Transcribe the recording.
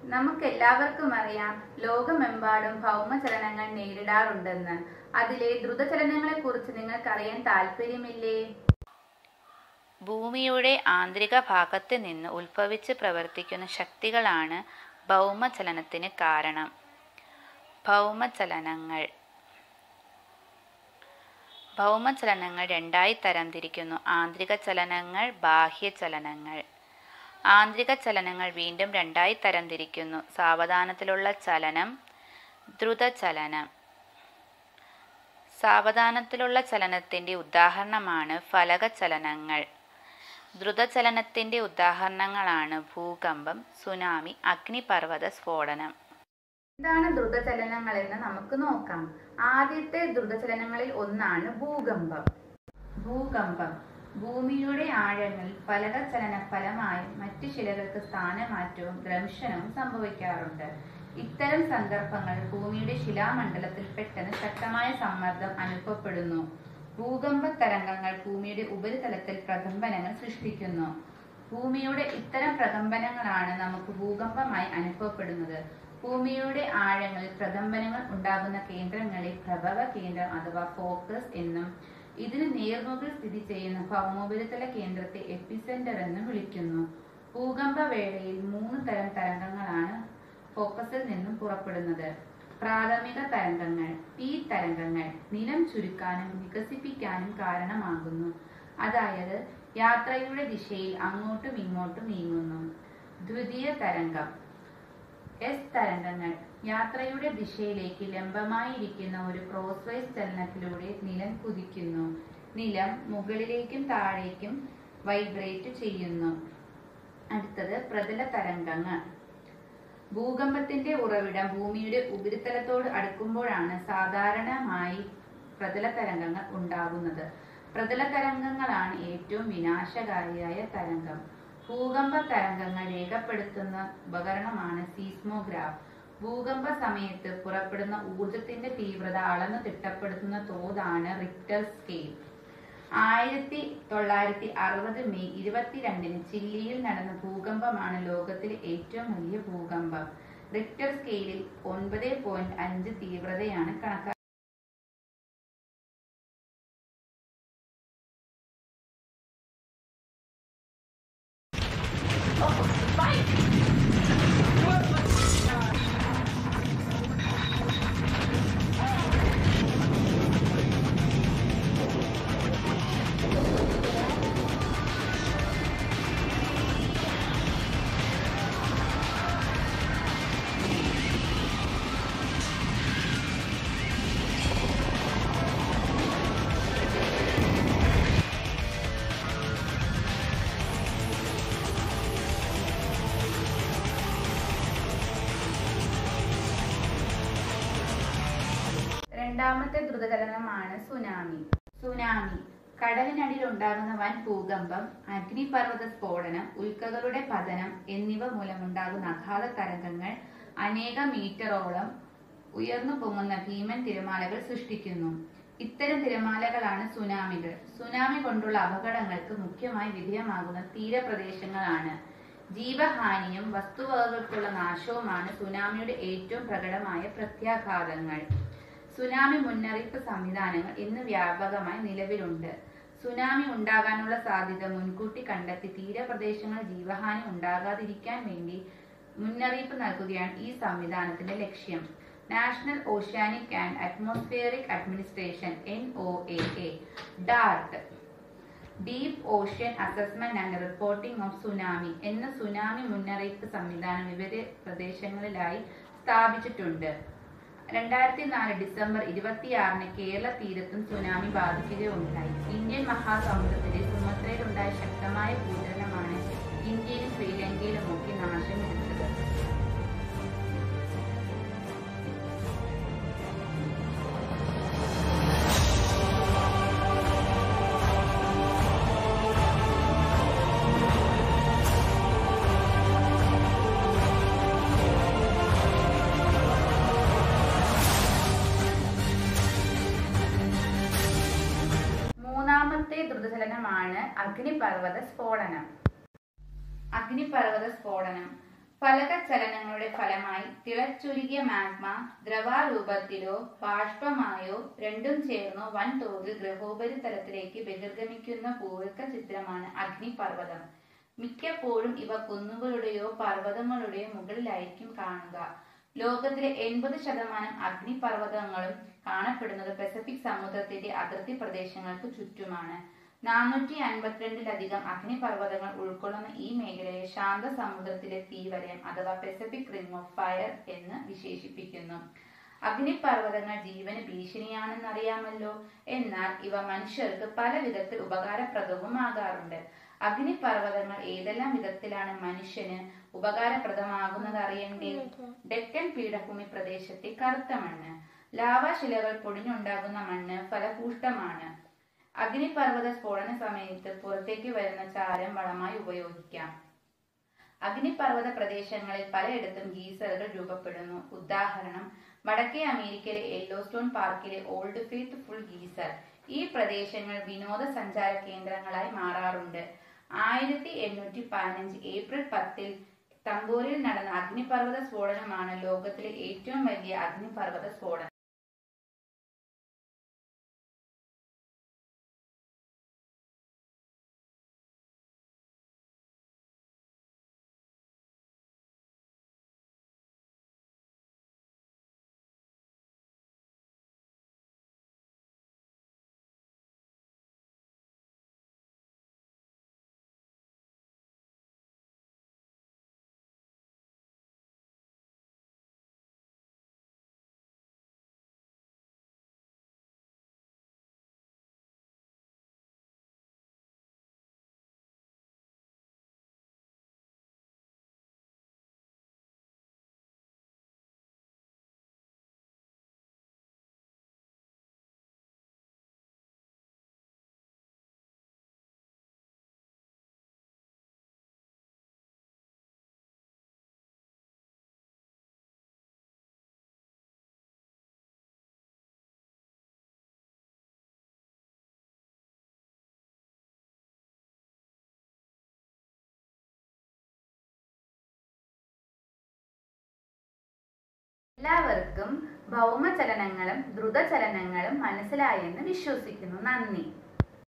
നമുക്കെല്ലാവർക്കും അറിയാം ലോകമെമ്പാടും ഭൗമചലനങ്ങൾ നേരിടാറുണ്ടെന്ന് അതിലെ ദ്രുതചലനങ്ങളെ കുറിച്ച് നിങ്ങൾക്കറിയാൻ താല്പര്യമില്ലേ ഭൂമിയുടെ ആന്തരിക ഭാഗത്ത് നിന്ന് ഉത്ഭവിച്ച് പ്രവർത്തിക്കുന്ന ശക്തികളാണ് ഭൗമചലനത്തിന് കാരണം ഭൗമചലനങ്ങൾ ഭൗമചലനങ്ങൾ രണ്ടായി തരംതിരിക്കുന്നു ആന്തരിക ചലനങ്ങൾ ബാഹ്യ ചലനങ്ങൾ ആന്തരിക ചലനങ്ങൾ വീണ്ടും രണ്ടായി തരംതിരിക്കുന്നു സാവധാനത്തിലുള്ള ചലനം ദ്രുതചലനം സാവധാനത്തിലുള്ള ചലനത്തിൻ്റെ ഉദാഹരണമാണ് ഫലകചലനങ്ങൾ ദ്രുതചലനത്തിൻ്റെ ഉദാഹരണങ്ങളാണ് ഭൂകമ്പം സുനാമി അഗ്നിപർവ്വത സ്ഫോടനം എന്താണ് ദ്രുതചലനങ്ങൾ എന്ന് നമുക്ക് നോക്കാം ആദ്യത്തെ ദ്രുതചലനങ്ങളിൽ ഒന്നാണ് ഭൂകമ്പം ഭൂകമ്പം ഭൂമിയുടെ ആഴങ്ങളിൽ ഫലകചലന ഫലമായും മറ്റു ശിലകൾക്ക് സ്ഥാനമാറ്റവും ദ്രംശനവും സംഭവിക്കാറുണ്ട് ഇത്തരം സന്ദർഭങ്ങൾ ഭൂമിയുടെ ശിലാമണ്ഡലത്തിൽ പെട്ടെന്ന് ശക്തമായ സമ്മർദ്ദം അനുഭവപ്പെടുന്നു ഭൂകമ്പ തരംഗങ്ങൾ ഭൂമിയുടെ ഉപരിതലത്തിൽ പ്രകമ്പനങ്ങൾ സൃഷ്ടിക്കുന്നു ഭൂമിയുടെ ഇത്തരം പ്രകമ്പനങ്ങളാണ് നമുക്ക് ഭൂകമ്പമായി അനുഭവപ്പെടുന്നത് ഭൂമിയുടെ ആഴങ്ങളിൽ പ്രകമ്പനങ്ങൾ ഉണ്ടാകുന്ന കേന്ദ്രങ്ങളെ പ്രഭവ കേന്ദ്രം അഥവാ ഫോക്കസ് എന്നും ഇതിന് നേർമുകിൽ സ്ഥിതി ചെയ്യുന്ന ഭൗമോപരിതല കേന്ദ്രത്തെ എപ്പിസെന്റർ എന്നും വിളിക്കുന്നു ഭൂകമ്പ വേളയിൽ മൂന്ന് തരം തരംഗങ്ങളാണ് ഫോക്കസിൽ നിന്നും പുറപ്പെടുന്നത് പ്രാഥമിക തരംഗങ്ങൾ പി തരംഗങ്ങൾ നിലം ചുരുക്കാനും വികസിപ്പിക്കാനും കാരണമാകുന്നു അതായത് യാത്രയുടെ ദിശയിൽ അങ്ങോട്ടും ഇങ്ങോട്ടും നീങ്ങുന്നു ദ്വിതീയ തരംഗം എസ് തരംഗങ്ങൾ യാത്രയുടെ ദിശയിലേക്ക് ലംബമായിരിക്കുന്ന ഒരു ക്രോസ് വൈസ് ചലനത്തിലൂടെ നിലം കുതിക്കുന്നു നിലം മുകളിലേക്കും താഴേക്കും വൈബ്രേറ്റ് ചെയ്യുന്നു അടുത്തത് പ്രതല തരംഗങ്ങൾ ഭൂകമ്പത്തിന്റെ ഉറവിടം ഭൂമിയുടെ ഉപരിതലത്തോട് അടുക്കുമ്പോഴാണ് സാധാരണമായി പ്രതല തരംഗങ്ങൾ ഉണ്ടാകുന്നത് പ്രതല തരംഗങ്ങളാണ് ഏറ്റവും വിനാശകാരിയായ തരംഗം ഭൂകമ്പ തരംഗങ്ങൾ രേഖപ്പെടുത്തുന്ന ഉപകരണമാണ് സീസ്മോഗ്രാഫ് ഭൂകമ്പ സമയത്ത് പുറപ്പെടുന്ന ഊർജത്തിന്റെ തീവ്രത അളന്നു തിട്ടപ്പെടുത്തുന്ന തോതാണ് റിക്ടർ സ്കെയിൽ ആയിരത്തി തൊള്ളായിരത്തി അറുപത് മെയ് ഇരുപത്തിരണ്ടിന് ചില്ലിയിൽ നടന്ന ഭൂകമ്പമാണ് ലോകത്തിലെ ഏറ്റവും വലിയ ഭൂകമ്പം റിക്ടർ സ്കെയിലിൽ ഒൻപത് പോയിന്റ് അഞ്ച് തീവ്രതയാണ് കണക്കാക്കുന്നത് രണ്ടാമത്തെ ദ്രുതചലനമാണ് സുനാമി സുനാമി കടലിനടിയിൽ ഉണ്ടാകുന്ന വൻ ഭൂകമ്പം അഗ്നിപർവ്വത സ്ഫോടനം ഉൽക്കകളുടെ പതനം എന്നിവ മൂലമുണ്ടാകുന്ന അഗാധ തരംഗങ്ങൾ അനേക മീറ്ററോളം ഉയർന്നു പൊങ്ങുന്ന ഭീമൻ തിരമാലകൾ സൃഷ്ടിക്കുന്നു ഇത്തരം തിരമാലകളാണ് സുനാമികൾ സുനാമി കൊണ്ടുള്ള അപകടങ്ങൾക്ക് മുഖ്യമായി വിധേയമാകുന്ന തീരപ്രദേശങ്ങളാണ് ജീവഹാനിയും വസ്തുവകകൾക്കുള്ള നാശവുമാണ് സുനാമിയുടെ ഏറ്റവും പ്രകടമായ പ്രത്യാഘാതങ്ങൾ സുനാമി മുന്നറിയിപ്പ് സംവിധാനങ്ങൾ ഇന്ന് വ്യാപകമായി നിലവിലുണ്ട് സുനാമി ഉണ്ടാകാനുള്ള സാധ്യത മുൻകൂട്ടി കണ്ടെത്തി തീരപ്രദേശങ്ങളിൽ ജീവഹാനി ഉണ്ടാകാതിരിക്കാൻ വേണ്ടി മുന്നറിയിപ്പ് നൽകുകയാണ് ഈ സംവിധാനത്തിന്റെ ലക്ഷ്യം national oceanic and atmospheric administration N O A A DART deep ocean assessment and reporting of tsunami എന്ന സുനാമി മുന്നറിയിപ്പ് സംവിധാനം വിവിധ പ്രദേശങ്ങളിലായി സ്ഥാപിച്ചിട്ടുണ്ട് രണ്ടായിരത്തി നാല് ഡിസംബർ ഇരുപത്തിയാറിന് കേരള തീരത്തും സുനാമി ബാധിക്കുകയുണ്ടായി ഇന്ത്യൻ മഹാസമുദ്രത്തിലെ സുമത്രയിലുണ്ടായ ശക്തമായ ഭൂചലനമാണ് ഇന്ത്യയിലും ശ്രീലങ്കയിലുമൊക്കെ നാശം വിതച്ചത് മൂന്നാമത്തെ ദ്രുതചലനമാണ് അഗ്നിപർവ്വത സ്ഫോടനം അഗ്നിപർവ്വത സ്ഫോടനം ഫലകചലനങ്ങളുടെ ഫലമായി തിളച്ചുരുകിയ മാഗ്മ ദ്രവാരൂപത്തിലോ ബാഷ്പമായോ രണ്ടും ചേർന്നോ വൻതോതിൽ ഗ്രഹോപരിതലത്തിലേക്ക് ബഹിർഗമിക്കുന്ന പൂരക ചിത്രമാണ് അഗ്നിപർവ്വതം മിക്കപ്പോഴും ഇവ കുന്നുകളുടെയോ പർവ്വതങ്ങളുടെയോ മുകളിലായിരിക്കും കാണുക ലോകത്തിലെ എൺപത് ശതമാനം അഗ്നിപർവ്വതങ്ങളും കാണപ്പെടുന്നത് പസഫിക് സമുദ്രത്തിന്റെ അതിർത്തി പ്രദേശങ്ങൾക്ക് ചുറ്റുമാണ് നാനൂറ്റി അൻപത്തിരണ്ടിലധികം അഗ്നിപർവ്വതങ്ങൾ ഉൾക്കൊള്ളുന്ന ഈ മേഖലയെ ശാന്ത സമുദ്രത്തിലെ തീവലയം അഥവാ പസഫിക് റിംഗ് ഓഫ് ഫയർ എന്ന് വിശേഷിപ്പിക്കുന്നു അഗ്നിപർവ്വതങ്ങൾ ജീവന് ഭീഷണിയാണെന്നറിയാമല്ലോ എന്നാൽ ഇവ മനുഷ്യർക്ക് പല വിധത്തിൽ ഉപകാരപ്രദവുമാകാറുണ്ട് അഗ്നിപർവ്വതങ്ങൾ ഏതെല്ലാം വിധത്തിലാണ് മനുഷ്യന് ഉപകാരപ്രദമാകുന്നത് അറിയണ്ടേ ഡെക്കൻ പീഠഭൂമി പ്രദേശത്തെ കറുത്ത മണ്ണ് ലാവാശിലകൾ പൊടിഞ്ഞുണ്ടാകുന്ന മണ്ണ് ഫലപുഷ്ടമാണ് അഗ്നിപർവ്വത സ്ഫോടന സമയത്ത് പുറത്തേക്ക് വരുന്ന ചാരം വളമായി ഉപയോഗിക്കാം അഗ്നിപർവ്വത പ്രദേശങ്ങളിൽ പലയിടത്തും ഗീസറുകൾ രൂപപ്പെടുന്നു ഉദാഹരണം വടക്കേ അമേരിക്കയിലെ യെല്ലോസ്റ്റോൺ പാർക്കിലെ ഓൾഡ് ഫെയ്ത്ത് ഫുൾ ഗീസർ ഈ പ്രദേശങ്ങൾ വിനോദസഞ്ചാര കേന്ദ്രങ്ങളായി മാറാറുണ്ട് ആയിരത്തി എണ്ണൂറ്റി പതിനഞ്ച് ഏപ്രിൽ പത്തിൽ തങ്കോരിൽ നടന്ന അഗ്നിപർവ്വത സ്ഫോടനമാണ് ലോകത്തിലെ ഏറ്റവും വലിയ അഗ്നിപർവ്വത സ്ഫോടനം എല്ലാവർക്കും ഭൗമചലനങ്ങളും ദ്രുതചലനങ്ങളും മനസ്സിലായെന്ന് വിശ്വസിക്കുന്നു നന്ദി